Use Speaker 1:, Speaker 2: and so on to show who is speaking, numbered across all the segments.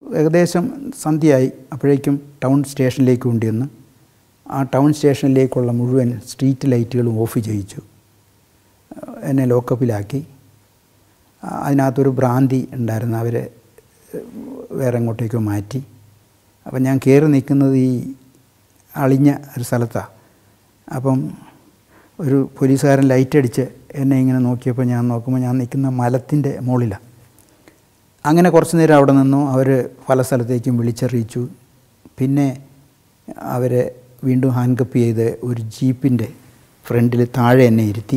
Speaker 1: ഏകദേശം സന്ധ്യയായി അപ്പോഴേക്കും ടൗൺ സ്റ്റേഷനിലേക്ക് കൊണ്ടുവന്ന് ആ ടൗൺ സ്റ്റേഷനിലേക്കുള്ള മുഴുവൻ സ്ട്രീറ്റ് ലൈറ്റുകളും ഓഫ് ചെയ്യിച്ചു എന്നെ ലോക്കപ്പിലാക്കി ആ, അതിനകത്തൊരു ഭ്രാന്തി ഉണ്ടായിരുന്നു അവരെ വേറെ എങ്ങോട്ടേക്കോ മാറ്റി അപ്പം ഞാൻ കയറി നിൽക്കുന്നത് ഈ അളിഞ്ഞ ഒരു സ്ഥലത്താണ് അപ്പം ഒരു പോലീസുകാരൻ ലൈറ്റ് അടിച്ച് എന്നെ ഇങ്ങനെ നോക്കിയപ്പോൾ ഞാൻ നോക്കുമ്പോൾ ഞാൻ നിൽക്കുന്ന മലത്തിൻ്റെ മുകളിലാണ് അങ്ങനെ കുറച്ച് നേരം അവിടെ നിന്നു അവർ പല സ്ഥലത്തേക്കും വിളിച്ചറിയിച്ചു പിന്നെ അവരെ വീണ്ടും ഹാൻഡ്കപ്പ് ചെയ്ത് ഒരു ജീപ്പിൻ്റെ ഫ്രണ്ടിൽ താഴെ എന്നെ ഇരുത്തി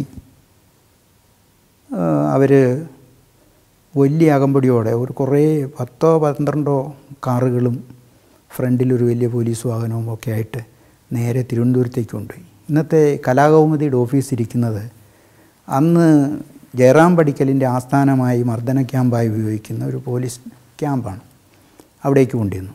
Speaker 1: അവർ വലിയ അകമ്പടിയോടെ ഒരു കുറേ പത്തോ പന്ത്രണ്ടോ കാറുകളും ഫ്രണ്ടിലൊരു വലിയ പോലീസ് വാഹനവും ഒക്കെ ആയിട്ട് നേരെ തിരുവനന്തപുരത്തേക്ക് കൊണ്ടുപോയി ഇന്നത്തെ കലാകൗമുദിയുടെ ഓഫീസ് ഇരിക്കുന്നത് അന്ന് ജയറാം പടിക്കലിൻ്റെ ആസ്ഥാനമായി മർദ്ദന ക്യാമ്പായി ഉപയോഗിക്കുന്ന ഒരു പോലീസ് ക്യാമ്പാണ് അവിടേക്ക് കൊണ്ടുവന്നു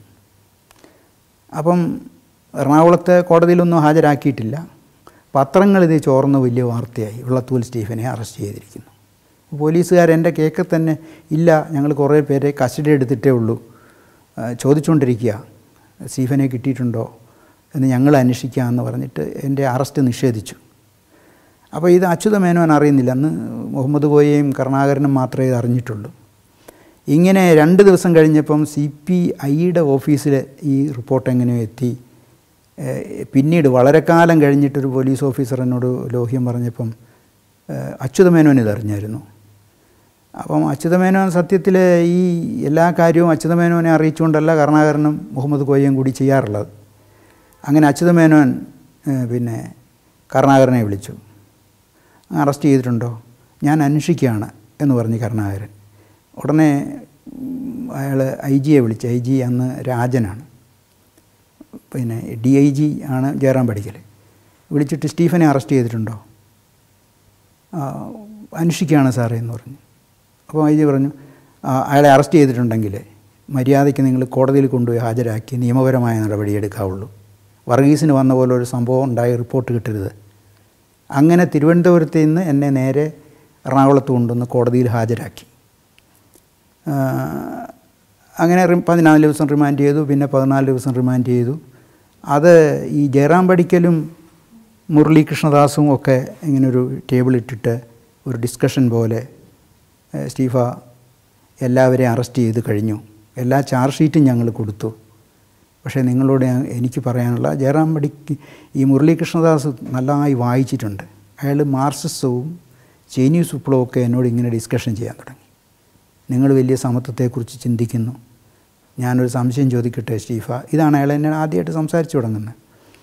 Speaker 1: അപ്പം എറണാകുളത്തെ കോടതിയിലൊന്നും ഹാജരാക്കിയിട്ടില്ല പത്രങ്ങൾ ഇത് ചോർന്ന് വലിയ വാർത്തയായി ഉള്ളത്തൂൽ സ്റ്റീഫനെ അറസ്റ്റ് ചെയ്തിരിക്കുന്നു പോലീസുകാർ എൻ്റെ കേക്ക് തന്നെ ഇല്ല ഞങ്ങൾ കുറേ പേരെ കസ്റ്റഡി എടുത്തിട്ടേ ഉള്ളൂ ആ, ചോദിച്ചുകൊണ്ടിരിക്കുക സ്റ്റീഫനെ കിട്ടിയിട്ടുണ്ടോ എന്ന് ഞങ്ങൾ അന്വേഷിക്കാമെന്ന് പറഞ്ഞിട്ട് എൻ്റെ അറസ്റ്റ് നിഷേധിച്ചു അപ്പോൾ ഇത് അച്യുത മേനോൻ അറിയുന്നില്ല അന്ന് മുഹമ്മദ് കോയയും കരുണാകരനും മാത്രമേ ഇത് അറിഞ്ഞിട്ടുള്ളൂ ഇങ്ങനെ രണ്ട് ദിവസം കഴിഞ്ഞപ്പം സി പി ഐയുടെ ഓഫീസിൽ ഈ റിപ്പോർട്ട് എങ്ങനെയോ എത്തി ഏഹ് പിന്നീട് വളരെ കാലം കഴിഞ്ഞിട്ടൊരു പോലീസ് ഓഫീസർ എന്നോട് ലോഹ്യം പറഞ്ഞപ്പം ഏഹ് അച്യുതമേനോൻ ഇതറിഞ്ഞായിരുന്നു അപ്പം അച്യുതമേനോൻ സത്യത്തിൽ ഈ എല്ലാ കാര്യവും അച്യുതമേനോനെ അറിയിച്ചുകൊണ്ടല്ല കരുണാകരനും മുഹമ്മദ് കോയയും കൂടി ചെയ്യാറുള്ളത് അങ്ങനെ അച്യുതമേനോൻ ഏഹ് പിന്നെ കരുണാകരനെ വിളിച്ചു അറസ്റ്റ് ചെയ്തിട്ടുണ്ടോ ഞാൻ അന്വേഷിക്കുകയാണ് എന്ന് പറഞ്ഞ് കരുണാകരൻ ഉടനെ അയാൾ ഐ ജിയെ വിളിച്ചു ഐ ജി അന്ന് രാജനാണ് പിന്നെ ഡി ഐ ജി ആണ് ജയറാം പഠിക്കൽ വിളിച്ചിട്ട് സ്റ്റീഫനെ അറസ്റ്റ് ചെയ്തിട്ടുണ്ടോ ആ, അന്വേഷിക്കുകയാണ് സാറേ എന്ന് പറഞ്ഞു അപ്പോൾ ഐ ജി പറഞ്ഞു "ആ, അയാളെ അറസ്റ്റ് ചെയ്തിട്ടുണ്ടെങ്കിൽ മര്യാദയ്ക്ക് നിങ്ങൾ കോടതിയിൽ കൊണ്ടുപോയി ഹാജരാക്കി നിയമപരമായ നടപടിയെടുക്കാവുള്ളൂ വർഗീസിന് വന്ന പോലെ ഒരു സംഭവം ഉണ്ടായി റിപ്പോർട്ട് കിട്ടരുത് അങ്ങനെ തിരുവനന്തപുരത്ത് നിന്ന് എന്നെ നേരെ എറണാകുളത്ത് കൊണ്ടുവന്ന് കോടതിയിൽ ഹാജരാക്കി ആ, അങ്ങനെ റി- പതിനാല് ദിവസം റിമാൻഡ് ചെയ്തു പിന്നെ പതിനാല് ദിവസം റിമാൻഡ് ചെയ്തു അത് ഈ ജയറാം പടിക്കലും മുരളി കൃഷ്ണദാസും ഒക്കെ ഇങ്ങനെ ഒരു ടേബിൾ ഇട്ടിട്ട് ഒരു ഡിസ്കഷൻ പോലെ ഏഹ്, സ്റ്റീഫ എല്ലാവരെയും അറസ്റ്റ് ചെയ്ത് കഴിഞ്ഞു എല്ലാ ചാർജ് ഷീറ്റും ഞങ്ങൾ കൊടുത്തു പക്ഷേ നിങ്ങളോട് ഞാൻ- എനിക്ക് പറയാനുള്ള ജയറാം പടിക്ക് ഈ മുരളി കൃഷ്ണദാസ് നല്ലതായി വായിച്ചിട്ടുണ്ട് അയാൾ മാർക്സിസവും ചൈനീസ് വിപ്ലവവും ഒക്കെ എന്നോട് ഇങ്ങനെ ഡിസ്കഷൻ ചെയ്യാൻ തുടങ്ങി നിങ്ങൾ വലിയ സമത്വത്തെക്കുറിച്ച് ചിന്തിക്കുന്നു ഞാനൊരു സംശയം ചോദിക്കട്ടെ സ്റ്റീഫ ഇതാണ് അയാൾ എന്നെ ആദ്യമായിട്ട് സംസാരിച്ചു തുടങ്ങുന്നത്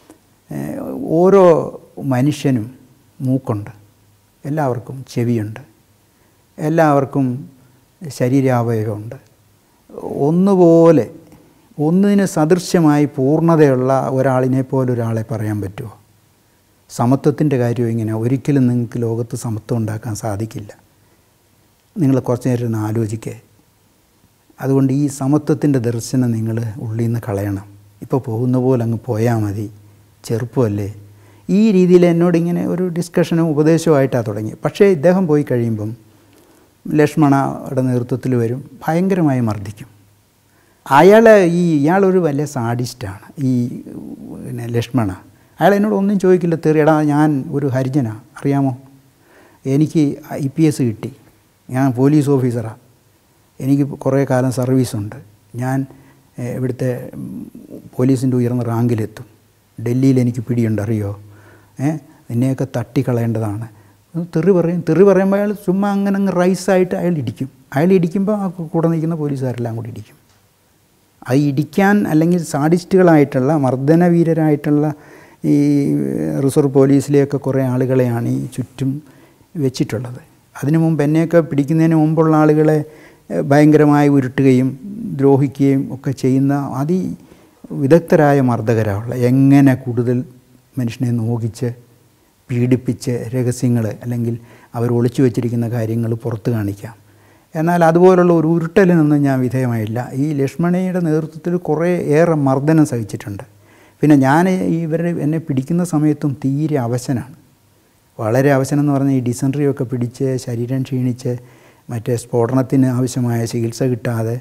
Speaker 1: ഏഹ് ഓരോ മനുഷ്യനും മൂക്കുണ്ട് എല്ലാവർക്കും ചെവിയുണ്ട് എല്ലാവർക്കും ശരീരാവയവമുണ്ട് ഒന്നുപോലെ ഒന്നിന് സദൃശ്യമായി പൂർണ്ണതയുള്ള ഒരാളിനെ പോലെ ഒരാളെ പറയാൻ പറ്റുമോ സമത്വത്തിൻ്റെ കാര്യം ഇങ്ങനെ ഒരിക്കലും നിങ്ങൾക്ക് ലോകത്ത് സമത്വം ഉണ്ടാക്കാൻ സാധിക്കില്ല നിങ്ങൾ കുറച്ച് നേരം ഒന്ന് ആലോചിക്കേ അതുകൊണ്ട് ഈ സമത്വത്തിൻ്റെ ദർശനം നിങ്ങൾ ഉള്ളിൽ നിന്ന് കളയണം ഇപ്പോൾ പോകുന്ന പോലെ അങ്ങ് പോയാൽ മതി ചെറുപ്പമല്ലേ ഈ രീതിയിൽ എന്നോട് ഇങ്ങനെ ഒരു ഡിസ്കഷനും ഉപദേശവുമായിട്ടാണ് തുടങ്ങി പക്ഷേ ഇദ്ദേഹം പോയി കഴിയുമ്പം ലക്ഷ്മണയുടെ നേതൃത്വത്തിൽ വരും ഭയങ്കരമായി മർദ്ദിക്കും അയാൾ ഈ ഇയാളൊരു വലിയ സാഡിസ്റ്റാണ് ഈ പിന്നെ ലക്ഷ്മണ അയാൾ എന്നോട് ഒന്നും ചോദിക്കില്ല തെറി എടാ ഞാൻ ഒരു ഹരിജനാണ് അറിയാമോ എനിക്ക് ഐ പി എസ് കിട്ടി ഞാൻ പോലീസ് ഓഫീസറാണ് എനിക്ക് കുറേ കാലം സർവീസുണ്ട് ഞാൻ ഏഹ്, ഇവിടുത്തെ ഉം, പോലീസിൻ്റെ ഉയർന്ന റാങ്കിലെത്തും ഡൽഹിയിൽ എനിക്ക് പിടിയുണ്ട് അറിയോ ഏ നിന്നെയൊക്കെ തട്ടിക്കളയേണ്ടതാണ് ഒന്ന് തെറി പറയും തെറി പറയുമ്പോൾ അയാൾ ചുമ്മാ അങ്ങനെ അങ്ങ് റൈസായിട്ട് അയാൾ ഇടിക്കും അയാൾ ഇടിക്കുമ്പോൾ ആ കൂടെ നിൽക്കുന്ന പോലീസുകാരെല്ലാം കൂടി ഇടിക്കും അത് ഇടിക്കാൻ അല്ലെങ്കിൽ സാഡിസ്റ്റുകളായിട്ടുള്ള മർദ്ദനവീരരായിട്ടുള്ള ഈ റിസർവ് പോലീസിലെയൊക്കെ കുറേ ആളുകളെയാണ് ഈ ചുറ്റും വെച്ചിട്ടുള്ളത് അതിനു മുമ്പ് എന്നെയൊക്കെ പിടിക്കുന്നതിന് മുമ്പുള്ള ആളുകളെ ഏഹ്, ഭയങ്കരമായി ഉരുട്ടുകയും ദ്രോഹിക്കുകയും ഒക്കെ ചെയ്യുന്ന അതി വിദഗ്ധരായ മർദ്ദകരാണുള്ള എങ്ങനെ കൂടുതൽ മനുഷ്യനെ നോക്കിച്ച് പീഡിപ്പിച്ച് രഹസ്യങ്ങൾ അല്ലെങ്കിൽ അവർ ഒളിച്ചു വച്ചിരിക്കുന്ന കാര്യങ്ങൾ പുറത്ത് കാണിക്കാം എന്നാൽ അതുപോലുള്ള ഒരു ഉരുട്ടലിനൊന്നും ഞാൻ വിധേയമായില്ല ഈ ലക്ഷ്മണയുടെ നേതൃത്വത്തിൽ കുറേ ഏറെ മർദ്ദനം സഹിച്ചിട്ടുണ്ട് പിന്നെ ഞാൻ ഇവർ എന്നെ പിടിക്കുന്ന സമയത്തും തീരെ അവശനാണ് വളരെ അവശനം എന്ന് പറഞ്ഞാൽ ഈ ഡിസൻട്രി ഒക്കെ പിടിച്ച് ശരീരം ക്ഷീണിച്ച് മറ്റേ സ്ഫോടനത്തിന് ആവശ്യമായ ചികിത്സ കിട്ടാതെ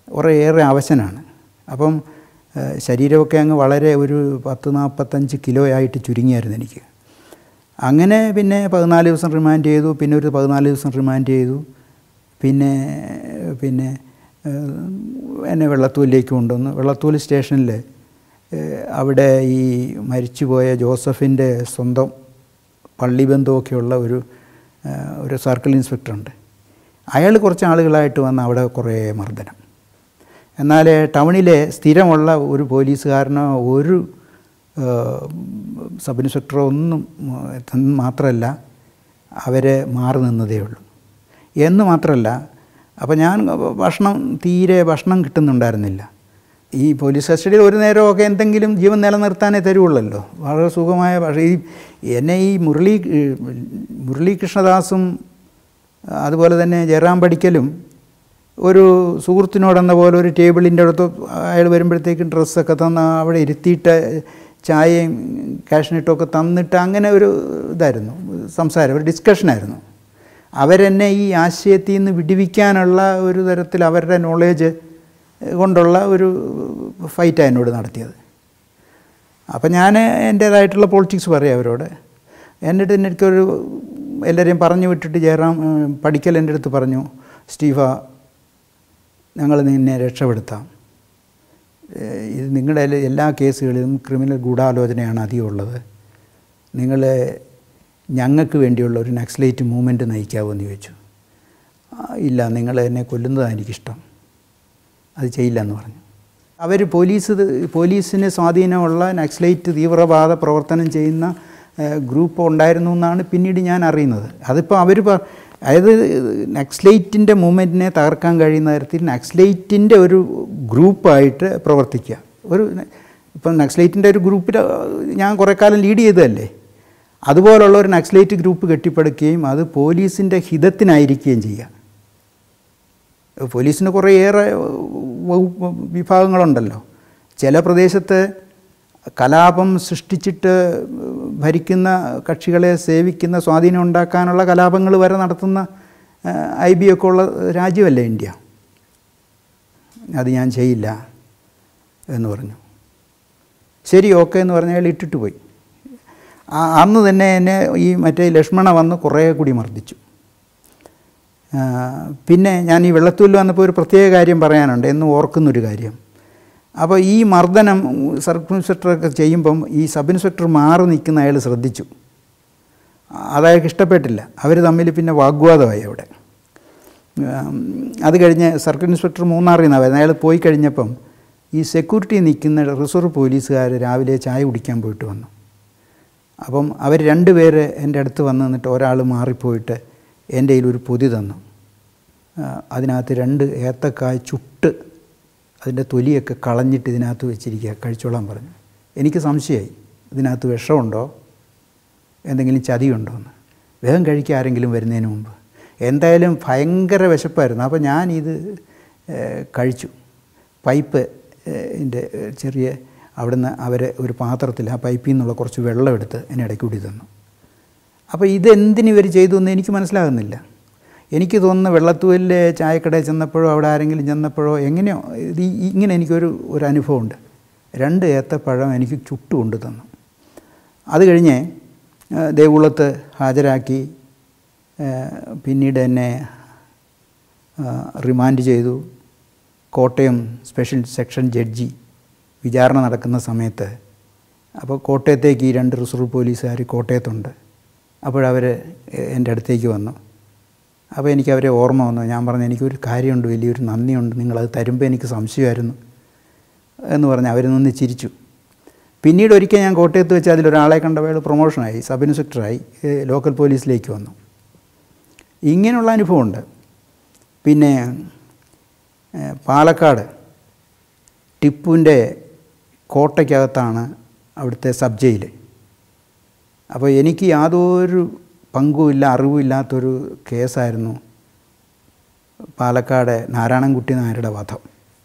Speaker 1: കുറേയേറെ അവശനാണ് അപ്പം ഏഹ്, ശരീരമൊക്കെ അങ്ങ് വളരെ ഒരു പത്ത് നാൽപ്പത്തഞ്ച് കിലോ ആയിട്ട് ചുരുങ്ങിയായിരുന്നു എനിക്ക് അങ്ങനെ പിന്നെ പതിനാല് ദിവസം റിമാൻഡ് ചെയ്തു പിന്നെ ഒരു പതിനാല് ദിവസം റിമാൻഡ് ചെയ്തു പിന്നെ പിന്നെ ഏഹ്, എന്നെ വെള്ളത്തൂലിലേക്ക് കൊണ്ടുവന്നു വെള്ളത്തൂൽ സ്റ്റേഷനിൽ ഏഹ്, അവിടെ ഈ മരിച്ചുപോയ ജോസഫിൻ്റെ സ്വന്തം പള്ളി ബന്ധമൊക്കെയുള്ള ഒരു ഏഹ്, ഒരു സർക്കിൾ ഇൻസ്പെക്ടറുണ്ട് അയാൾ കുറച്ച് ആളുകളായിട്ട് വന്ന് അവിടെ കുറേ മർദ്ദനം എന്നാൽ ടൗണിലെ സ്ഥിരമുള്ള ഒരു പോലീസുകാരനോ ഒരു ഏഹ്, സബ് ഇൻസ്പെക്ടറോ ഒന്നും ഏഹ്, മാത്രമല്ല അവർ മാറി നിന്നതേ ഉള്ളൂ എന്ന് മാത്രമല്ല അപ്പോൾ ഞാൻ ഭക്ഷണം തീരെ ഭക്ഷണം കിട്ടുന്നുണ്ടായിരുന്നില്ല ഈ പോലീസ് കസ്റ്റഡിയിൽ ഒരു നേരമൊക്കെ എന്തെങ്കിലും ജീവൻ നിലനിർത്താനേ തരുവുള്ളല്ലോ വളരെ സുഖമായ പക്ഷേ ഈ എന്നെ ഈ മുരളി മുരളി കൃഷ്ണദാസും അതുപോലെ തന്നെ ജയറാം പഠിക്കലും ഒരു സുഹൃത്തിനോടെന്ന പോലെ ഒരു ടേബിളിൻ്റെ അടുത്ത് അയാൾ വരുമ്പോഴത്തേക്കും ഡ്രസ്സൊക്കെ തന്ന് അവിടെ ഇരുത്തിയിട്ട് ചായയും കാഷ്നട്ടൊക്കെ തന്നിട്ട് അങ്ങനെ ഒരു ഇതായിരുന്നു സംസാരം ഒരു ഡിസ്കഷനായിരുന്നു അവരെന്നെ ഈ ആശയത്തിൽ നിന്ന് വിടിവിക്കാനുള്ള ഒരു തരത്തിൽ അവരുടെ നോളേജ് കൊണ്ടുള്ള ഒരു ഫൈറ്റാണ് എന്നോട് നടത്തിയത് അപ്പം ഞാൻ എൻ്റേതായിട്ടുള്ള പൊളിറ്റിക്സ് പറയാം അവരോട് എന്നിട്ട് എനിക്കൊരു എല്ലാവരെയും പറഞ്ഞു വിട്ടിട്ട് ജയറാം ഏഹ്, പഠിക്കൽ എൻ്റെ അടുത്ത് പറഞ്ഞു സ്റ്റീഫ ഞങ്ങൾ നിന്നെ രക്ഷപ്പെടുത്താം ഏഹ്, ഇത് നിങ്ങളുടെ എല്ലാ- എല്ലാ കേസുകളിലും ക്രിമിനൽ ഗൂഢാലോചനയാണ് അധികം ഉള്ളത് നിങ്ങൾ ഞങ്ങൾക്ക് വേണ്ടിയുള്ള ഒരു നക്സലേറ്റ് മൂവ്മെൻറ്റ് നയിക്കാവോ എന്ന് ചോദിച്ചു "ആ, ഇല്ല നിങ്ങൾ എന്നെ കൊല്ലുന്നതാണ് എനിക്കിഷ്ടം അത് ചെയ്യില്ല എന്ന് പറഞ്ഞു അവർ പോലീസ് ഇത് പോലീസിന് സ്വാധീനമുള്ള നക്സലൈറ്റ് തീവ്രവാദ പ്രവർത്തനം ചെയ്യുന്ന ഏഹ്, ഗ്രൂപ്പ് ഉണ്ടായിരുന്നു എന്നാണ് പിന്നീട് ഞാൻ അറിയുന്നത് അതിപ്പോൾ അവർ അതായത് നക്സലൈറ്റിൻ്റെ മൂവ്മെൻറ്റിനെ തകർക്കാൻ കഴിയുന്ന തരത്തിൽ നക്സലൈറ്റിൻ്റെ ഒരു ഗ്രൂപ്പായിട്ട് പ്രവർത്തിക്കുക ഒരു ഇപ്പം നക്സലൈറ്റിൻ്റെ ഒരു ഗ്രൂപ്പിൽ ഞാൻ കുറേ കാലം ലീഡ് ചെയ്തതല്ലേ അതുപോലുള്ള ഒരു നക്സലൈറ്റ് ഗ്രൂപ്പ് കെട്ടിപ്പടുക്കുകയും അത് പോലീസിൻ്റെ ഹിതത്തിനായിരിക്കുകയും ചെയ്യുക പോലീസിന് കുറേയേറെ വകുപ്പ് വിഭാഗങ്ങളുണ്ടല്ലോ ചില പ്രദേശത്ത് കലാപം സൃഷ്ടിച്ചിട്ട് ഭരിക്കുന്ന കക്ഷികളെ സേവിക്കുന്ന സ്വാധീനം ഉണ്ടാക്കാനുള്ള കലാപങ്ങൾ വരെ നടത്തുന്ന ഐ ബി ഒക്കെ ഉള്ള രാജ്യമല്ലേ ഇന്ത്യ അത് ഞാൻ ചെയ്യില്ല എന്ന് പറഞ്ഞു ശരി ഓക്കെ എന്ന് പറഞ്ഞ് അയാൾ ഇട്ടിട്ട് പോയി ആ- അന്ന് തന്നെ എന്നെ ഈ മറ്റേ ലക്ഷ്മണ വന്ന് കുറേ കൂടി മർദ്ദിച്ചു ആ, പിന്നെ ഞാൻ ഈ വെള്ളത്തൂരിൽ വന്നപ്പോൾ ഒരു പ്രത്യേക കാര്യം പറയാനുണ്ട് എന്ന് ഓർക്കുന്നൊരു കാര്യം അപ്പോൾ ഈ മർദ്ദനം സർക്കിൾ ഇൻസ്പെക്ടറൊക്കെ ചെയ്യുമ്പം ഈ സബ് ഇൻസ്പെക്ടർ മാറി നിൽക്കുന്ന അയാൾ ശ്രദ്ധിച്ചു അതയാൾക്ക് ഇഷ്ടപ്പെട്ടില്ല അവർ തമ്മിൽ പിന്നെ വാഗ്വാദമായി അവിടെ ഉം, അത് കഴിഞ്ഞ് സർക്കിൾ ഇൻസ്പെക്ടർ മൂന്നാറിൽ നിന്നാണ് വരുന്നത് അയാൾ പോയി കഴിഞ്ഞപ്പം ഈ സെക്യൂരിറ്റി നിൽക്കുന്ന റിസർവ് പോലീസുകാർ രാവിലെ ചായ കുടിക്കാൻ പോയിട്ട് വന്നു അപ്പം അവർ രണ്ടുപേര് എൻ്റെ അടുത്ത് വന്ന് നിന്നിട്ട് ഒരാൾ മാറിപ്പോയിട്ട് എൻ്റെ കയ്യിൽ ഒരു പൊതി തന്നു ആ, അതിനകത്ത് രണ്ട് ഏത്തക്കായ് ചുട്ട് അതിൻ്റെ തൊലിയൊക്കെ കളഞ്ഞിട്ട് ഇതിനകത്ത് വെച്ചിരിക്കുക കഴിച്ചോളാൻ പറഞ്ഞു എനിക്ക് സംശയമായി ഇതിനകത്ത് വിഷമുണ്ടോ എന്തെങ്കിലും ചതിയുണ്ടോ എന്ന് വേഗം കഴിക്കുക ആരെങ്കിലും വരുന്നതിന് മുമ്പ് എന്തായാലും ഭയങ്കര വിശപ്പായിരുന്നു അപ്പോൾ ഞാൻ ഇത് ഏഹ്, കഴിച്ചു പൈപ്പ് എൻ്റെ ചെറിയ അവിടുന്ന് അവർ ഒരു പാത്രത്തിൽ ആ പൈപ്പിൽ നിന്നുള്ള കുറച്ച് വെള്ളം എടുത്ത് എന്നെ ഇടയ്ക്ക് കൂടി തന്നു അപ്പോൾ ഇതെന്തിന് ഇവർ ചെയ്തു എന്ന് എനിക്ക് മനസ്സിലാകുന്നില്ല എനിക്ക് തോന്നുന്നു വെള്ളത്തൂരിലെ ചായക്കടയിൽ ചെന്നപ്പോഴോ അവിടെ ആരെങ്കിലും ചെന്നപ്പോഴോ എങ്ങനെയോ ഇത് ഈ- ഇങ്ങനെ എനിക്കൊരു ഒരു അനുഭവമുണ്ട് രണ്ട് ഏത്തപ്പഴം എനിക്ക് ചുട്ടു കൊണ്ട് തന്നു അത് കഴിഞ്ഞ് ആ, ദേവുളത്ത് ഹാജരാക്കി ആ, പിന്നീട് എന്നെ ആ, റിമാൻഡ് ചെയ്തു കോട്ടയം സ്പെഷ്യൽ സെക്ഷൻ ജഡ്ജി വിചാരണ നടക്കുന്ന സമയത്ത് അപ്പോൾ കോട്ടയത്തേക്ക് ഈ രണ്ട് റിസർവ് പോലീസുകാർ കോട്ടയത്തുണ്ട് അപ്പോഴവർ എൻ്റെ അടുത്തേക്ക് വന്നു അപ്പോൾ എനിക്ക് അവരെ ഓർമ്മ വന്നു ഞാൻ പറഞ്ഞു എനിക്കൊരു കാര്യമുണ്ട് വലിയൊരു നന്ദിയുണ്ട് നിങ്ങളത് തരുമ്പോൾ എനിക്ക് സംശയമായിരുന്നു എന്ന് പറഞ്ഞ് അവർ നിന്ന് ചിരിച്ചു പിന്നീട് ഒരിക്കൽ ഞാൻ കോട്ടയത്ത് വെച്ച് അതിലൊരാളെ കണ്ടപ്പോൾ പ്രൊമോഷനായി സബ് ഇൻസ്പെക്ടറായി ഏഹ് ലോക്കൽ പോലീസിലേക്ക് വന്നു ഇങ്ങനെയുള്ള അനുഭവമുണ്ട് പിന്നെ ഏഹ് പാലക്കാട് ടിപ്പുവിൻ്റെ കോട്ടയ്ക്കകത്താണ് അവിടുത്തെ സബ് ജയിൽ അപ്പോൾ എനിക്ക് യാതൊരു പങ്കുമില്ല അറിവുമില്ലാത്തൊരു കേസായിരുന്നു പാലക്കാട് നാരായണൻകുട്ടി നായരുടെ വധം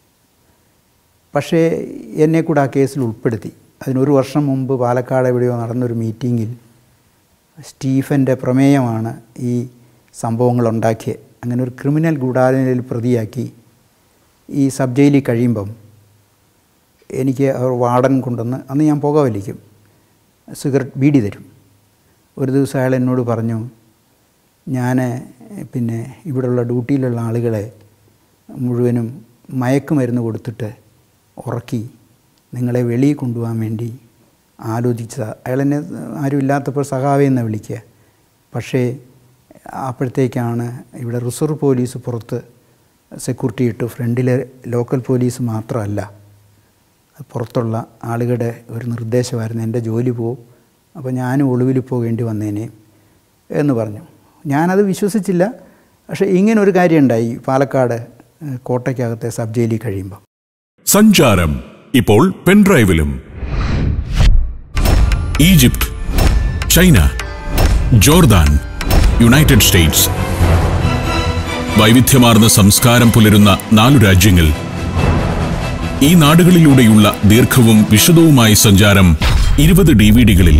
Speaker 1: പക്ഷേ എന്നെ കൂടെ ആ കേസിൽ ഉൾപ്പെടുത്തി അതിനൊരു വർഷം മുമ്പ് പാലക്കാട് എവിടെയോ നടന്നൊരു മീറ്റിങ്ങിൽ സ്റ്റീഫൻ്റെ പ്രമേയമാണ് ഈ സംഭവങ്ങൾ ഉണ്ടാക്കിയത് അങ്ങനെ ഒരു ക്രിമിനൽ ഗൂഢാലോചനയിൽ പ്രതിയാക്കി ഈ സബ് ജയിലിൽ കഴിയുമ്പം എനിക്ക് അവർ വാർഡൻ കൊണ്ടുവന്ന് അന്ന് ഞാൻ പുക വലിക്കും സിഗരറ്റ് ബീഡി തരും ഒരു ദിവസം അയാൾ എന്നോട് പറഞ്ഞു ഞാൻ പിന്നെ ഇവിടെയുള്ള ഡ്യൂട്ടിയിലുള്ള ആളുകളെ മുഴുവനും മയക്കുമരുന്ന് കൊടുത്തിട്ട് ഉറക്കി നിങ്ങളെ വെളിയിൽ കൊണ്ടുപോകാൻ വേണ്ടി ആലോചിച്ചതാണ് അയാളെന്നെ ആരും ഇല്ലാത്തപ്പോൾ സഹാവേ എന്ന് വിളിക്കുക പക്ഷേ അപ്പോഴത്തേക്കാണ് ഇവിടെ റിസർവ് പോലീസ് പുറത്ത് സെക്യൂരിറ്റി ഇട്ടു ഫ്രണ്ടിലെ ലോക്കൽ പോലീസ് മാത്രമല്ല പുറത്തുള്ള ആളുകളുടെ ഒരു നിർദ്ദേശമായിരുന്നു എൻ്റെ ജോലി പോവും അപ്പോൾ ഞാനും ഒളിവിൽ പോകേണ്ടി വന്നേനെ എന്ന് പറഞ്ഞു ഞാനത് വിശ്വസിച്ചില്ല പക്ഷേ ഇങ്ങനൊരു കാര്യം ഉണ്ടായി പാലക്കാട് ഏഹ്, കോട്ടയ്ക്കകത്തെ സബ് ജയിലിൽ കഴിയുമ്പോൾ
Speaker 2: സഞ്ചാരം ഇപ്പോൾ പെൻഡ്രൈവിലും Egypt China Jordan United States വൈവിധ്യമാർന്ന സംസ്കാരം പുലരുന്ന നാലു രാജ്യങ്ങൾ ഈ നാടുകളിലൂടെയുള്ള ദീർഘവും വിശദവുമായ സഞ്ചാരം ഇരുപത് ഡി വി ഡികളിൽ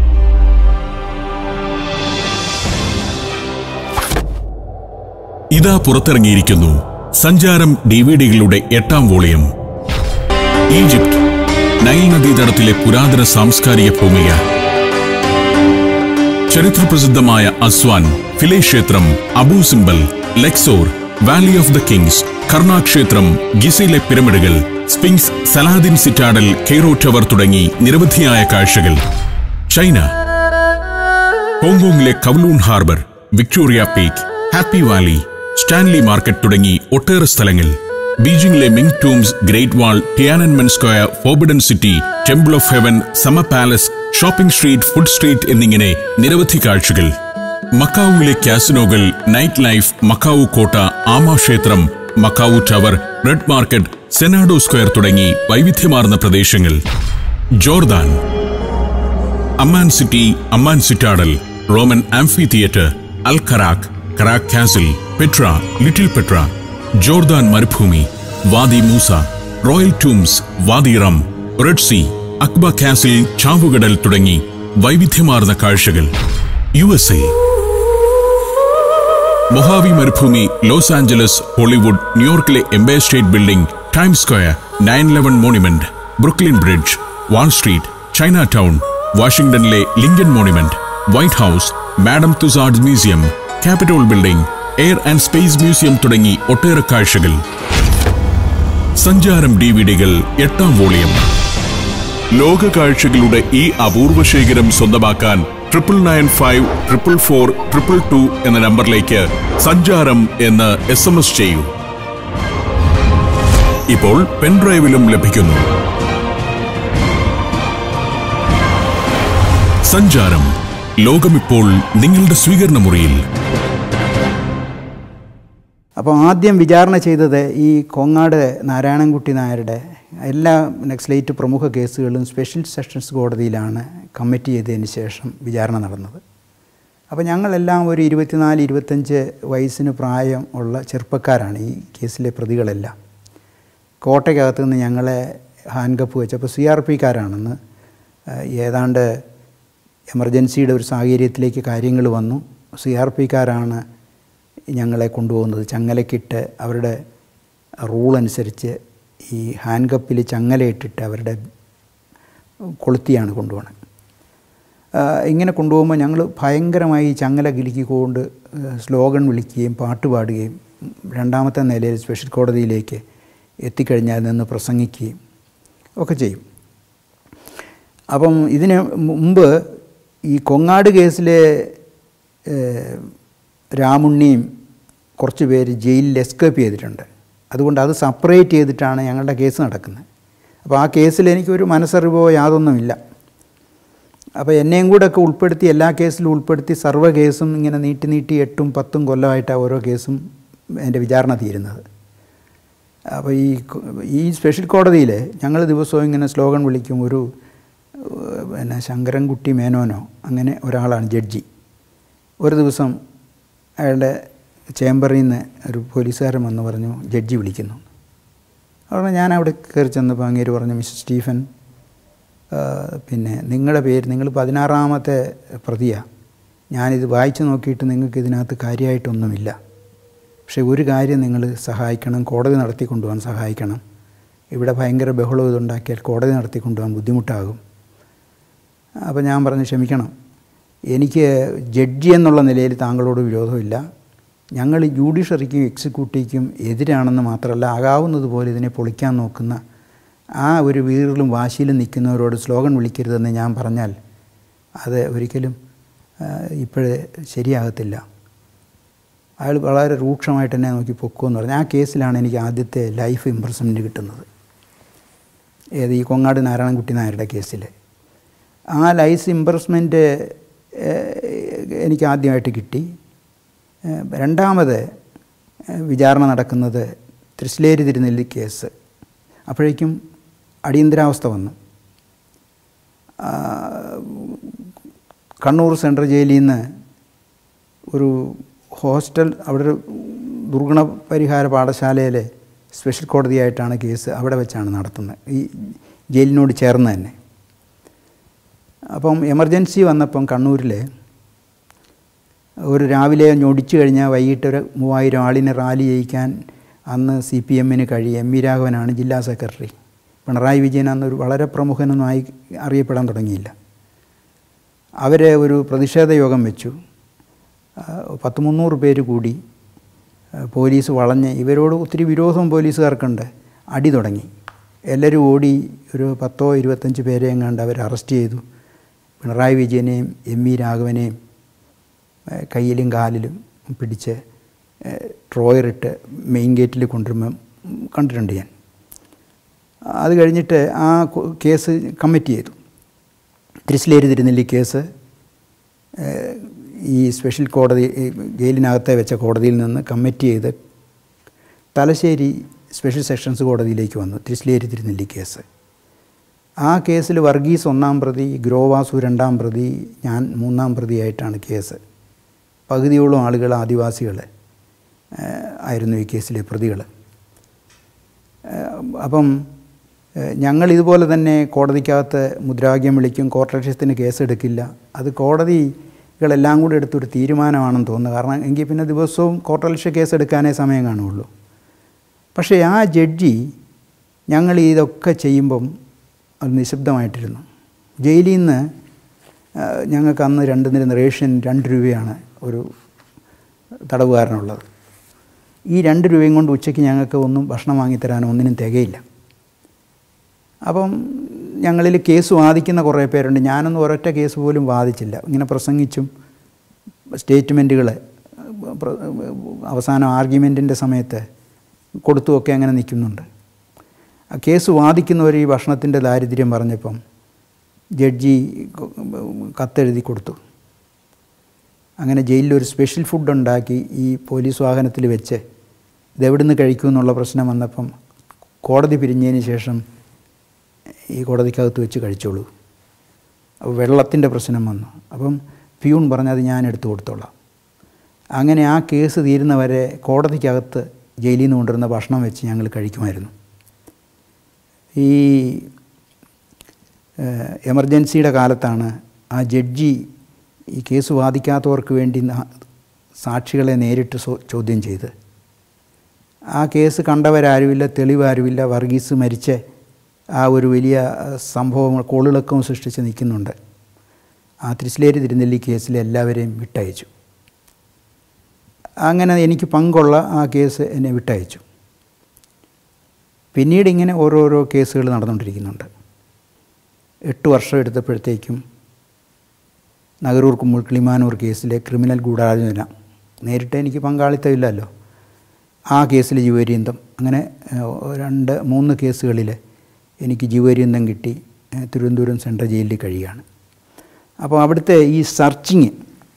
Speaker 2: ഇതാ പുറത്തിറങ്ങിയിരിക്കുന്നു സഞ്ചാരം ഡി വി ഡികളുടെ എട്ടാം വോളിയം ഈജിപ്ത് നൈൽ നദീതടത്തിലെ പുരാതന സാംസ്കാരിക ഭൂമിക ചരിത്രപ്രസിദ്ധമായ അസ്വാൻ ഫിലെ ക്ഷേത്രം Abu Simbel Luxor Valley of the Kings Karnak ക്ഷേത്രം ഗിസയിലെ പിരമിഡുകൾ Sphinx Saladin Citadel Cairo Tower തുടങ്ങി നിരവധിയായ കാഴ്ചകൾ ചൈന ഹോങ്കോങ്ങിലെ Kowloon Harbour Victoria Peak Happy Valley Stanley Market തുടങ്ങി ഒട്ടേറെ സ്ഥലങ്ങൾ ബീജിംഗിലെ Ming Tombs Great Wall Tiananmen Square Forbidden City Temple of Heaven Summer Palace shopping street food street എന്നിങ്ങനെ നിരവധി കാഴ്ചകൾ മക്കാവുവിലെ കാസിനോകൾ നൈറ്റ് ലൈഫ് മക്കാവു കോട്ട ആമ ക്ഷേത്രം Macau Tower Red Market Senado square തുടങ്ങി വൈവിധ്യമാർന്ന പ്രദേശങ്ങൾ Jordan Amman City Amman Citadel Roman amphitheatre Al Karak Karak Castle Petra Little Petra Jordan മരുഭൂമി Wadi Musa Royal Tombs Wadi Rum Red Sea Aqaba Castle ചാവുകടൽ തുടങ്ങി വൈവിധ്യമാർന്ന കാഴ്ചകൾ U S A Mojave മരുഭൂമി Los Angeles Hollywood ന്യൂയോർക്കിലെ Empire State Building Time Square nine eleven monument Brooklyn Bridge Wall Street Chinatown വാഷിംഗ്ടണിലെ Lincoln Monument White House Madame Tussauds Museum Capitol Building Air and space Museum തുടങ്ങി ഒട്ടേറെ കാഴ്ചകൾ സഞ്ചാരം D V ഡികൾ എട്ടാം volume ലോക കാഴ്ചകളുടെ ഈ അപൂർവ ശേഖരം സ്വന്തമാക്കാൻ triple nine five triple four triple two എന്ന നമ്പറിലേക്ക് സഞ്ചാരം എന്ന് എസ് എം എസ് ചെയ്യൂ ഇപ്പോൾ പെൻഡ്രൈവിലും ലഭിക്കുന്നു സഞ്ചാരം ലോകമിപ്പോൾ നിങ്ങളുടെ സ്വീകരണ മുറിയിൽ
Speaker 1: അപ്പോൾ ആദ്യം വിചാരണ ചെയ്തത് ഈ കൊങ്ങാട് നാരായണൻകുട്ടി നായരുടെ എല്ലാ നക്സലൈറ്റ് പ്രമുഖ കേസുകളും സ്പെഷ്യൽ സെഷൻസ് കോടതിയിലാണ് കമ്മിറ്റ് ചെയ്തതിന് ശേഷം വിചാരണ നടന്നത് അപ്പോൾ ഞങ്ങളെല്ലാം ഒരു ഇരുപത്തിനാല് ഇരുപത്തഞ്ച് വയസ്സിന് പ്രായം ഉള്ള ചെറുപ്പക്കാരാണ് ഈ കേസിലെ പ്രതികളെല്ലാം കോട്ടയ്ക്കകത്ത് നിന്ന് ഞങ്ങളെ ഹാൻകപ്പ് വെച്ചപ്പോൾ സി ആർ പിക്കാരാണെന്ന് ഏതാണ്ട് എമർജൻസിയുടെ ഒരു സാഹചര്യത്തിലേക്ക് കാര്യങ്ങൾ വന്നു സി ആർ പിക്കാരാണ് ഞങ്ങളെ കൊണ്ടുപോകുന്നത് ചങ്ങലക്കിട്ട് അവരുടെ റൂൾ അനുസരിച്ച് ഈ ഹാൻഡ് കപ്പിൽ ചങ്ങലയിട്ടിട്ട് അവരുടെ കൊളുത്തിയാണ് കൊണ്ടുപോകണത് ആ, ഇങ്ങനെ കൊണ്ടുപോകുമ്പോൾ ഞങ്ങൾ ഭയങ്കരമായി ഈ ചങ്ങല കിലുക്കിക്കൊണ്ട് സ്ലോഗൻ വിളിക്കുകയും പാട്ട് പാടുകയും രണ്ടാമത്തെ നിലയിൽ സ്പെഷ്യൽ കോടതിയിലേക്ക് എത്തിക്കഴിഞ്ഞാൽ നിന്ന് പ്രസംഗിക്കുകയും ഒക്കെ ചെയ്യും അപ്പം ഇതിന് മുമ്പ് ഈ കൊങ്ങാട് കേസിലെ ഏഹ്, രാമുണ്ണിയും കുറച്ച് പേര് ജയിലിൽ എസ്കേപ്പ് ചെയ്തിട്ടുണ്ട് അതുകൊണ്ട് അത് സെപ്പറേറ്റ് ചെയ്തിട്ടാണ് ഞങ്ങളുടെ കേസ് നടക്കുന്നത് അപ്പോൾ ആ കേസിൽ എനിക്കൊരു മനസ്സറിവോ യാതൊന്നുമില്ല അപ്പോൾ എന്നെയും കൂടെ ഒക്കെ ഉൾപ്പെടുത്തി എല്ലാ കേസിലും ഉൾപ്പെടുത്തി സർവ്വ കേസും ഇങ്ങനെ നീട്ടി നീട്ടി എട്ടും പത്തും കൊല്ലമായിട്ടാണ് ഓരോ കേസും എൻ്റെ വിചാരണ തീരുന്നത് അപ്പോൾ ഈ കൊ- ഈ സ്പെഷ്യൽ കോടതിയിൽ ഞങ്ങൾ ദിവസവും ഇങ്ങനെ സ്ലോഗൻ വിളിക്കും ഒരു ഏഹ്, പിന്നെ ശങ്കരൻകുട്ടി മേനോനോ അങ്ങനെ ഒരാളാണ് ജഡ്ജി ഒരു ദിവസം അയാളുടെ ചേംബറിൽ നിന്ന് ഒരു പോലീസുകാരൻ വന്ന് പറഞ്ഞു ജഡ്ജി വിളിക്കുന്നു അവിടെ ഞാൻ അവിടെ കയറി ചെന്നപ്പോൾ അങ്ങേര് പറഞ്ഞു മിസ്റ്റർ സ്റ്റീഫൻ ആ, പിന്നെ നിങ്ങളുടെ പേര് നിങ്ങൾ പതിനാറാമത്തെ പ്രതിയാണ് ഞാനിത് വായിച്ചു നോക്കിയിട്ട് നിങ്ങൾക്ക് ഇതിനകത്ത് കാര്യമായിട്ടൊന്നുമില്ല പക്ഷേ ഒരു കാര്യം നിങ്ങൾ സഹായിക്കണം കോടതി നടത്തിക്കൊണ്ടുപോകാൻ സഹായിക്കണം ഇവിടെ ഭയങ്കര ബഹളം ഇതുണ്ടാക്കിയാൽ കോടതി നടത്തിക്കൊണ്ടുപോകാൻ ബുദ്ധിമുട്ടാകും അപ്പോൾ ഞാൻ പറഞ്ഞു ക്ഷമിക്കണം എനിക്ക് ജഡ്ജി എന്നുള്ള നിലയിൽ താങ്കളോട് വിരോധമില്ല ഞങ്ങൾ ജുഡീഷ്യറിക്കും എക്സിക്യൂട്ടീവ്ക്കും എതിരാണെന്ന് മാത്രമല്ല ആകാവുന്നത് പോലെ ഇതിനെ പൊളിക്കാൻ നോക്കുന്ന ആ ഒരു വീറിലും വാശിയിലും നിൽക്കുന്നവരോട് സ്ലോഗൻ വിളിക്കരുതെന്ന് ഞാൻ പറഞ്ഞാൽ അത് ഒരിക്കലും ഇപ്പോഴേ ശരിയാകത്തില്ല അയാൾ വളരെ രൂക്ഷമായിട്ട് എന്നെ നോക്കി പൊക്കുമെന്ന് പറഞ്ഞു ആ കേസിലാണ് എനിക്ക് ആദ്യത്തെ ലൈഫ് ഇമ്പ്രസ്മെൻറ്റ് കിട്ടുന്നത് ഏത് ഈ കൊങ്ങാട് നാരായണൻകുട്ടി നായരുടെ കേസിൽ ആ ലൈഫ് ഇമ്പ്രസ്മെൻറ്റ് എനിക്ക് ആദ്യമായിട്ട് കിട്ടി രണ്ടാമത് വിചാരണ നടക്കുന്നത് തൃശ്ശിലേരി തിരുനെല്ലി കേസ് അപ്പോഴേക്കും അടിയന്തരാവസ്ഥ വന്നു കണ്ണൂർ സെൻട്രൽ ജയിലിൽ നിന്ന് ഒരു ഹോസ്റ്റൽ അവിടെ ഒരു ദുർഗുണ പരിഹാര പാഠശാലയിലെ സ്പെഷ്യൽ കോടതിയായിട്ടാണ് കേസ് അവിടെ വെച്ചാണ് നടത്തുന്നത് ഈ ജയിലിനോട് ചേർന്ന് തന്നെ അപ്പം എമർജൻസി വന്നപ്പം കണ്ണൂരിൽ ഒരു രാവിലെ ഞൊടിച്ചു കഴിഞ്ഞാൽ വൈകിട്ട് ഒരു മൂവായിരം ആളിനെ റാലി ചെയ്യിക്കാൻ അന്ന് സി പി എമ്മിന് കഴിയും എം വി രാഘവനാണ് ജില്ലാ സെക്രട്ടറി പിണറായി വിജയൻ അന്നൊരു വളരെ പ്രമുഖനൊന്നുമായി അറിയപ്പെടാൻ തുടങ്ങിയില്ല അവർ ഒരു പ്രതിഷേധ യോഗം വെച്ചു പത്ത് മുന്നൂറ് പേര് കൂടി പോലീസ് വളഞ്ഞ് ഇവരോട് ഒത്തിരി വിരോധം പോലീസുകാർക്കുണ്ട് അടി തുടങ്ങി എല്ലാവരും ഓടി ഒരു പത്തോ ഇരുപത്തഞ്ച് പേരെ എങ്ങാണ്ട് അവർ അറസ്റ്റ് ചെയ്തു പിണറായി വിജയനെയും എം വി രാഘവനെയും കയ്യിലും കാലിലും പിടിച്ച് ട്രോയറിട്ട് മെയിൻ ഗേറ്റിൽ കൊണ്ടുവരുമ്പം കണ്ടിട്ടുണ്ട് ഞാൻ അത് കഴിഞ്ഞിട്ട് ആ കേസ് കമ്മിറ്റ് ചെയ്തു തിരുശ്ശിലേരി തിരുനെല്ലി കേസ് ഈ സ്പെഷ്യൽ കോടതി ജയിലിനകത്തെ വെച്ച കോടതിയിൽ നിന്ന് കമ്മിറ്റ് ചെയ്ത് തലശ്ശേരി സ്പെഷ്യൽ സെഷൻസ് കോടതിയിലേക്ക് വന്നു തിരുശ്ശിലേരി തിരുനെല്ലി കേസ് ആ കേസിൽ വർഗീസ് ഒന്നാം പ്രതി ഗ്രോവാസു രണ്ടാം പ്രതി ഞാൻ മൂന്നാം പ്രതിയായിട്ടാണ് കേസ് പകുതിയോളം ആളുകൾ ആദിവാസികൾ ആയിരുന്നു ഈ കേസിലെ പ്രതികൾ അപ്പം ഞങ്ങൾ ഇതുപോലെ തന്നെ കോടതിക്കകത്ത് മുദ്രാവാക്യം വിളിക്കും കോർട്ടലക്ഷ്യത്തിന് കേസെടുക്കില്ല അത് കോടതികളെല്ലാം കൂടി എടുത്തൊരു തീരുമാനമാണെന്ന് തോന്നുന്നു കാരണം എങ്കിൽ പിന്നെ ദിവസവും കോർട്ടലക്ഷ്യ കേസെടുക്കാനേ സമയം കാണുള്ളൂ പക്ഷേ ആ ജഡ്ജി ഞങ്ങൾ ഇതൊക്കെ ചെയ്യുമ്പം അത് നിശബ്ദമായിട്ടിരുന്നു ജയിലിൽ നിന്ന് ഞങ്ങൾക്ക് അന്ന് രണ്ട് നിരുന്ന റേഷൻ രണ്ട് രൂപയാണ് ഒരു തടവുകാരനുള്ളത് ഈ രണ്ട് രൂപയും കൊണ്ട് ഉച്ചയ്ക്ക് ഞങ്ങൾക്ക് ഒന്നും ഭക്ഷണം വാങ്ങിത്തരാനോ ഒന്നിനും തികയില്ല അപ്പം ഞങ്ങളിൽ കേസ് വാദിക്കുന്ന കുറേ പേരുണ്ട് ഞാനൊന്നും ഒരൊറ്റ കേസ് പോലും വാദിച്ചില്ല ഇങ്ങനെ പ്രസംഗിച്ചും സ്റ്റേറ്റ്മെൻറ്റുകൾ അവസാനം ആർഗ്യുമെൻറ്റിൻ്റെ സമയത്ത് കൊടുത്തുമൊക്കെ അങ്ങനെ നിൽക്കുന്നുണ്ട് ആ കേസ് വാദിക്കുന്നവർ ഈ ഭക്ഷണത്തിൻ്റെ ദാരിദ്ര്യം പറഞ്ഞപ്പം ജഡ്ജി കത്തെഴുതി കൊടുത്തു അങ്ങനെ ജയിലിൽ ഒരു സ്പെഷ്യൽ ഫുഡ് ഉണ്ടാക്കി ഈ പോലീസ് വാഹനത്തിൽ വെച്ച് ഇതെവിടുന്ന് കഴിക്കുമെന്നുള്ള പ്രശ്നം വന്നപ്പം കോടതി പിരിഞ്ഞതിന് ശേഷം ഈ കോടതിക്കകത്ത് വെച്ച് കഴിച്ചോളൂ അപ്പോൾ വെള്ളത്തിൻ്റെ പ്രശ്നം വന്നു അപ്പം പ്യൂൺ പറഞ്ഞത് ഞാൻ എടുത്തു കൊടുത്തോളാം അങ്ങനെ ആ കേസ് തീരുന്നവരെ കോടതിക്കകത്ത് ജയിലിൽ നിന്ന് കൊണ്ടുവരുന്ന ഭക്ഷണം വെച്ച് ഞങ്ങൾ കഴിക്കുമായിരുന്നു ഈ എമർജൻസിയുടെ കാലത്താണ് ആ ജഡ്ജി ഈ കേസ് വാദിക്കാത്തവർക്ക് വേണ്ടി സാക്ഷികളെ നേരിട്ട് ചോദ്യം ചെയ്ത് ആ കേസ് കണ്ടവരാരുമില്ല തെളിവാരുമില്ല വർഗീസ് മരിച്ച ആ ഒരു വലിയ സംഭവം കോളിളക്കവും സൃഷ്ടിച്ച് നിൽക്കുന്നുണ്ട് ആ തൃശ്ശിലേരി തിരുനെല്ലി കേസിൽ എല്ലാവരെയും വിട്ടയച്ചു അങ്ങനെ എനിക്ക് പങ്കുള്ള ആ കേസ് എന്നെ വിട്ടയച്ചു പിന്നീട് ഇങ്ങനെ ഓരോരോ കേസുകൾ നടന്നുകൊണ്ടിരിക്കുന്നുണ്ട് എട്ട് വർഷം എടുത്തപ്പോഴത്തേക്കും നഗരൂർ കുമ്മുൾ കിളിമാനൂർ കേസിലെ ക്രിമിനൽ ഗൂഢാലോചന നേരിട്ട് എനിക്ക് പങ്കാളിത്തമില്ലല്ലോ ആ കേസിൽ ജീവപര്യന്തം അങ്ങനെ രണ്ട് മൂന്ന് കേസുകളിൽ എനിക്ക് ജീവപര്യന്തം കിട്ടി തിരുവനന്തപുരം സെൻട്രൽ ജയിലിൽ കഴിയുകയാണ് അപ്പോൾ അവിടുത്തെ ഈ സർച്ചിങ്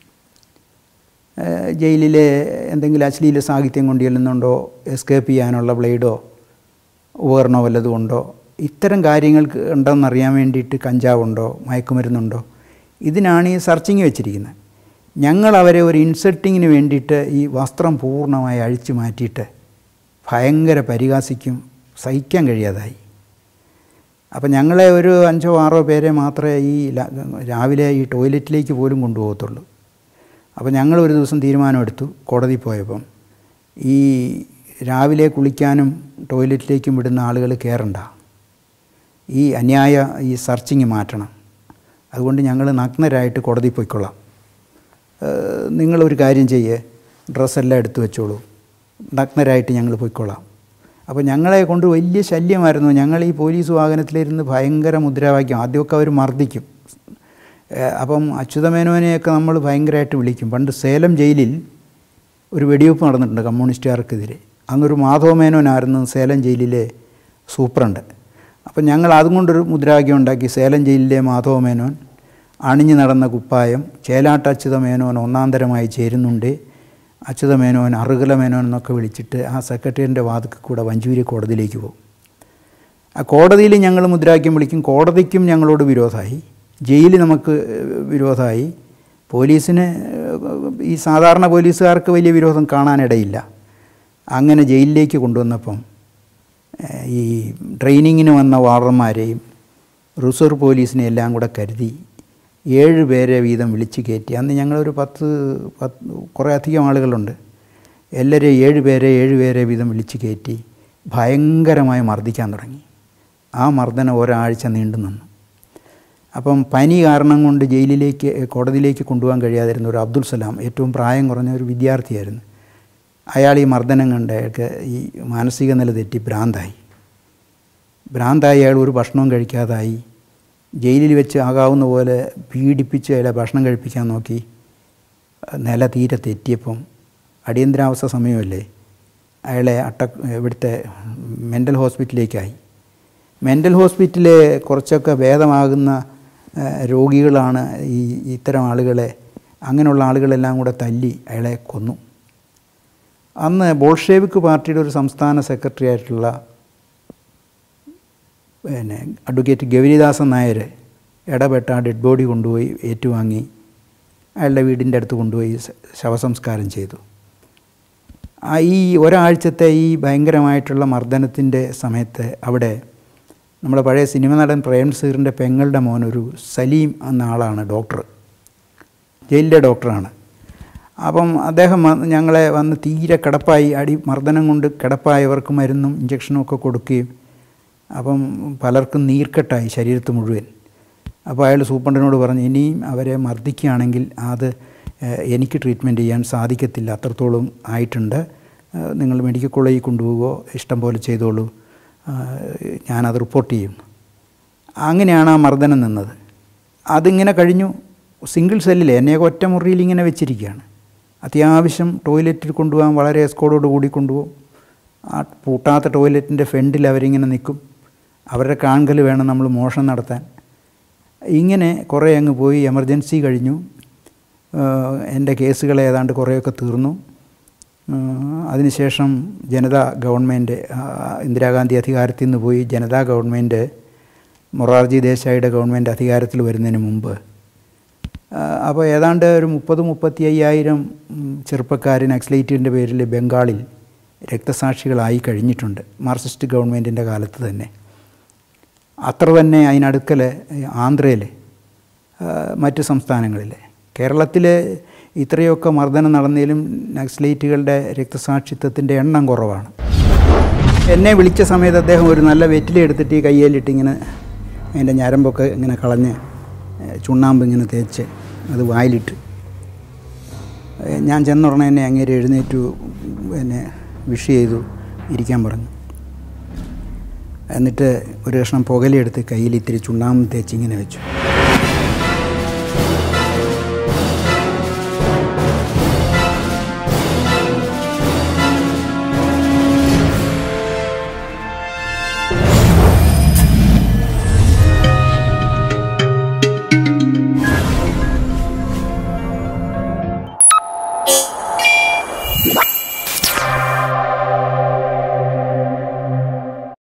Speaker 1: ജയിലിലെ എന്തെങ്കിലും അശ്ലീല സാഹിത്യം കൊണ്ട് ചെല്ലുന്നുണ്ടോ എസ്കേപ്പ് ചെയ്യാനുള്ള ബ്ലേഡോ ഉപകരണമോ വല്ലതും ഉണ്ടോ ഇത്തരം കാര്യങ്ങൾക്ക് ഉണ്ടോയെന്നറിയാൻ വേണ്ടിയിട്ട് കഞ്ചാവുണ്ടോ മയക്കുമരുന്നുണ്ടോ ഇതിനാണ് ഈ സർച്ചിങ് വെച്ചിരിക്കുന്നത് ഞങ്ങൾ അവരെ ഒരു ഇൻസെർട്ടിങ്ങിന് വേണ്ടിയിട്ട് ഈ വസ്ത്രം പൂർണ്ണമായി അഴിച്ചു മാറ്റിയിട്ട് ഭയങ്കര പരിഹാസിക്കും സഹിക്കാൻ കഴിയാതായി അപ്പം ഞങ്ങളെ ഒരു അഞ്ചോ ആറോ പേരെ മാത്രമേ ഈ രാവിലെ ഈ ടോയ്ലറ്റിലേക്ക് പോലും കൊണ്ടുപോകത്തുള്ളൂ അപ്പോൾ ഞങ്ങൾ ഒരു ദിവസം തീരുമാനമെടുത്തു കോടതി പോയപ്പം ഈ രാവിലെ കുളിക്കാനും ടോയ്ലറ്റിലേക്കും വിടുന്ന ആളുകൾ കയറണ്ട ഈ അന്യായ ഈ സർച്ചിങ് മാറ്റണം അതുകൊണ്ട് ഞങ്ങൾ നഗ്നരായിട്ട് കോടതി പോയിക്കൊള്ളാം ഏഹ് നിങ്ങളൊരു കാര്യം ചെയ്യേ ഡ്രസ്സെല്ലാം എടുത്തു വെച്ചോളൂ നഗ്നരായിട്ട് ഞങ്ങൾ പോയിക്കൊള്ളാം അപ്പോൾ ഞങ്ങളെ കൊണ്ട് വലിയ ശല്യമായിരുന്നു ഞങ്ങൾ ഈ പോലീസ് വാഹനത്തിലിരുന്ന് ഭയങ്കര മുദ്രാവാക്യം ആദ്യമൊക്കെ അവർ മർദ്ദിക്കും ഏഹ് അപ്പം അച്യുതമേനോനെയൊക്കെ നമ്മൾ ഭയങ്കരമായിട്ട് വിളിക്കും പണ്ട് സേലം ജയിലിൽ ഒരു വെടിവെപ്പ് നടന്നിട്ടുണ്ട് കമ്മ്യൂണിസ്റ്റുകാർക്കെതിരെ അന്നൊരു മാധവ മേനോനായിരുന്നു സേലം ജയിലിലെ സൂപ്രണ്ട് അപ്പം ഞങ്ങൾ അതും കൊണ്ടൊരു മുദ്രാവാക്യം ഉണ്ടാക്കി സേലം ജയിലിലെ മാധവ മേനോൻ അണിഞ്ഞു നടന്ന കുപ്പായം ചേലാട്ട അച്യുത മേനോൻ ഒന്നാന്തരമായി ചേരുന്നുണ്ട് അച്യുത മേനോൻ അറുകല മേനോൻ എന്നൊക്കെ വിളിച്ചിട്ട് ആ സെക്രട്ടറിയുടെ വാതിക്കൽ കൂടെ വഞ്ചൂരി കോടതിയിലേക്ക് പോകും ആ കോടതിയിൽ ഞങ്ങൾ മുദ്രാവാക്യം വിളിക്കും കോടതിക്കും ഞങ്ങളോട് വിരോധമായി ജയിലിൽ നമുക്ക് വിരോധമായി പോലീസിന് ഈ സാധാരണ പോലീസുകാർക്ക് വലിയ വിരോധം കാണാനിടയില്ല അങ്ങനെ ജയിലിലേക്ക് കൊണ്ടുവന്നപ്പം ഏഹ്, ഈ ട്രെയിനിങ്ങിന് വന്ന വാർഡർമാരെയും റിസർവ് പോലീസിനെ എല്ലാം കൂടെ കരുതി ഏഴ് പേരെ വീതം വിളിച്ച് കയറ്റി അന്ന് ഞങ്ങളൊരു പത്ത് പത്ത് കുറേ അധികം ആളുകളുണ്ട് എല്ലാവരെയും ഏഴ് പേരെ ഏഴ് പേരെ വീതം വിളിച്ച് കയറ്റി ഭയങ്കരമായി മർദ്ദിക്കാൻ തുടങ്ങി ആ മർദ്ദനം ഒരാഴ്ച നീണ്ടു നിന്നു അപ്പം പനി കാരണം കൊണ്ട് ജയിലിലേക്ക് കോടതിയിലേക്ക് കൊണ്ടുപോകാൻ കഴിയാതിരുന്ന ഒരു അബ്ദുൽ സലാം ഏറ്റവും പ്രായം കുറഞ്ഞ ഒരു വിദ്യാർത്ഥിയായിരുന്നു അയാൾ ഈ മർദ്ദനം കണ്ട് അയാൾക്ക് ഈ മാനസിക നില തെറ്റി ഭ്രാന്തായി ഭ്രാന്തായി അയാൾ ഒരു ഭക്ഷണവും കഴിക്കാതായി ജയിലിൽ വെച്ച് ആകാവുന്ന പോലെ പീഡിപ്പിച്ച് അയാളെ ഭക്ഷണം കഴിപ്പിക്കാൻ നോക്കി നില തീരെ തെറ്റിയപ്പം അടിയന്തരാവസ്ഥ സമയമല്ലേ അയാളെ അട്ട ഇവിടുത്തെ മെൻ്റൽ ഹോസ്പിറ്റലിലേക്കായി മെൻ്റൽ ഹോസ്പിറ്റലിലെ കുറച്ചൊക്കെ ഭേദമാകുന്ന ആ, രോഗികളാണ് ഈ ഇത്തരം ആളുകളെ അങ്ങനെയുള്ള ആളുകളെല്ലാം കൂടെ തല്ലി അയാളെ കൊന്നു അന്ന് ബോൾഷേവിക് പാർട്ടിയുടെ ഒരു സംസ്ഥാന സെക്രട്ടറി ആയിട്ടുള്ള പിന്നെ അഡ്വക്കേറ്റ് ഗൗരിദാസൻ നായർ ഇടപെട്ട ആ ഡെഡ് ബോഡി കൊണ്ടുപോയി ഏറ്റുവാങ്ങി അയാളുടെ വീടിൻ്റെ അടുത്ത് കൊണ്ടുപോയി ശ- ശവസംസ്കാരം ചെയ്തു ആ ഈ ഒരാഴ്ചത്തെ ഈ ഭയങ്കരമായിട്ടുള്ള മർദ്ദനത്തിൻ്റെ സമയത്ത് അവിടെ നമ്മുടെ പഴയ സിനിമ നടൻ പ്രേം സീറിൻ്റെ പെങ്ങളുടെ മോൻ ഒരു സലീം എന്ന ആളാണ് ഡോക്ടർ ജയിലിലെ ഡോക്ടറാണ് അപ്പം അദ്ദേഹം വന്ന് ഞങ്ങളെ വന്ന് തീരെ കിടപ്പായി അടി മർദ്ദനം കൊണ്ട് കിടപ്പായവർക്ക് മരുന്നും ഇഞ്ചക്ഷനും ഒക്കെ കൊടുക്കുകയും അപ്പം പലർക്കും നീർക്കെട്ടായി ശരീരത്ത് മുഴുവൻ അപ്പോൾ അയാൾ സൂപ്രണ്ടിനോട് പറഞ്ഞു ഇനിയും അവരെ മർദ്ദിക്കുകയാണെങ്കിൽ അത് ഏഹ്, എനിക്ക് ട്രീറ്റ്മെൻറ്റ് ചെയ്യാൻ സാധിക്കത്തില്ല അത്രത്തോളം ആയിട്ടുണ്ട് ഏഹ്, നിങ്ങൾ മെഡിക്കൽ കോളേജിൽ കൊണ്ടുപോകുകയോ ഇഷ്ടം പോലെ ചെയ്തോളൂ ഏഹ്, ഞാനത് റിപ്പോർട്ട് ചെയ്യും അങ്ങനെയാണ് ആ മർദ്ദനം നിന്നത് അതിങ്ങനെ കഴിഞ്ഞു സിംഗിൾ സെല്ലിൽ എന്നെയൊക്കെ ഒറ്റ മുറിയിൽ ഇങ്ങനെ വെച്ചിരിക്കുകയാണ് അത്യാവശ്യം ടോയ്ലറ്റിൽ കൊണ്ടുപോകാൻ വളരെ എസ്കോഡോട് കൂടി കൊണ്ടുപോകും ആ പൂട്ടാത്ത ടോയ്ലറ്റിൻ്റെ ഫ്രണ്ടിൽ അവരിങ്ങനെ നിൽക്കും അവരുടെ കാൺകൽ വേണം നമ്മൾ മോഷണം നടത്താൻ ഇങ്ങനെ കുറേ അങ്ങ് പോയി എമർജൻസി കഴിഞ്ഞു ഏഹ് എൻ്റെ കേസുകൾ ഏതാണ്ട് കുറേയൊക്കെ തീർന്നു ഏഹ് അതിനുശേഷം ജനതാ ഗവൺമെൻറ് ഇന്ദിരാഗാന്ധി അധികാരത്തിൽ നിന്ന് പോയി ജനതാ ഗവൺമെൻറ് മൊറാർജി ദേശായിയുടെ ഗവൺമെൻറ് അധികാരത്തിൽ വരുന്നതിന് മുമ്പ് ആഹ് അപ്പോൾ ഏതാണ്ട് ഒരു മുപ്പത് മുപ്പത്തി അയ്യായിരം ചെറുപ്പക്കാർ നക്സലൈറ്റിൻ്റെ പേരിൽ ബംഗാളിൽ രക്തസാക്ഷികളായി കഴിഞ്ഞിട്ടുണ്ട് മാർക്സിസ്റ്റ് ഗവൺമെൻറ്റിൻ്റെ കാലത്ത് തന്നെ അത്ര തന്നെ അതിനടുക്കൽ ആന്ധ്രയിൽ മറ്റ് സംസ്ഥാനങ്ങളിൽ കേരളത്തിൽ ഇത്രയൊക്കെ മർദ്ദനം നടന്നതിലും നക്സലൈറ്റുകളുടെ രക്തസാക്ഷിത്വത്തിൻ്റെ എണ്ണം കുറവാണ് എന്നെ വിളിച്ച സമയത്ത് അദ്ദേഹം ഒരു നല്ല വെറ്റില എടുത്തിട്ട് ഈ കയ്യിലിട്ട് ഇങ്ങനെ അതിൻ്റെ ഞരമ്പൊക്കെ ഇങ്ങനെ കളഞ്ഞ് ഏഹ് ചുണ്ണാമ്പ് ഇങ്ങനെ തേച്ച് അത് വായിലിട്ട് ഏഹ് ഞാൻ ചെന്നുടനെ എന്നെ അങ്ങേര് എഴുന്നേറ്റു എന്നെ വിഷ് ചെയ്തു ഇരിക്കാൻ പറഞ്ഞു എന്നിട്ട് ഒരു കഷ്ണം പുകലെടുത്ത് കയ്യിൽ ഇത്തിരി ചുണ്ണാമ്പ് തേച്ച് ഇങ്ങനെ വെച്ചു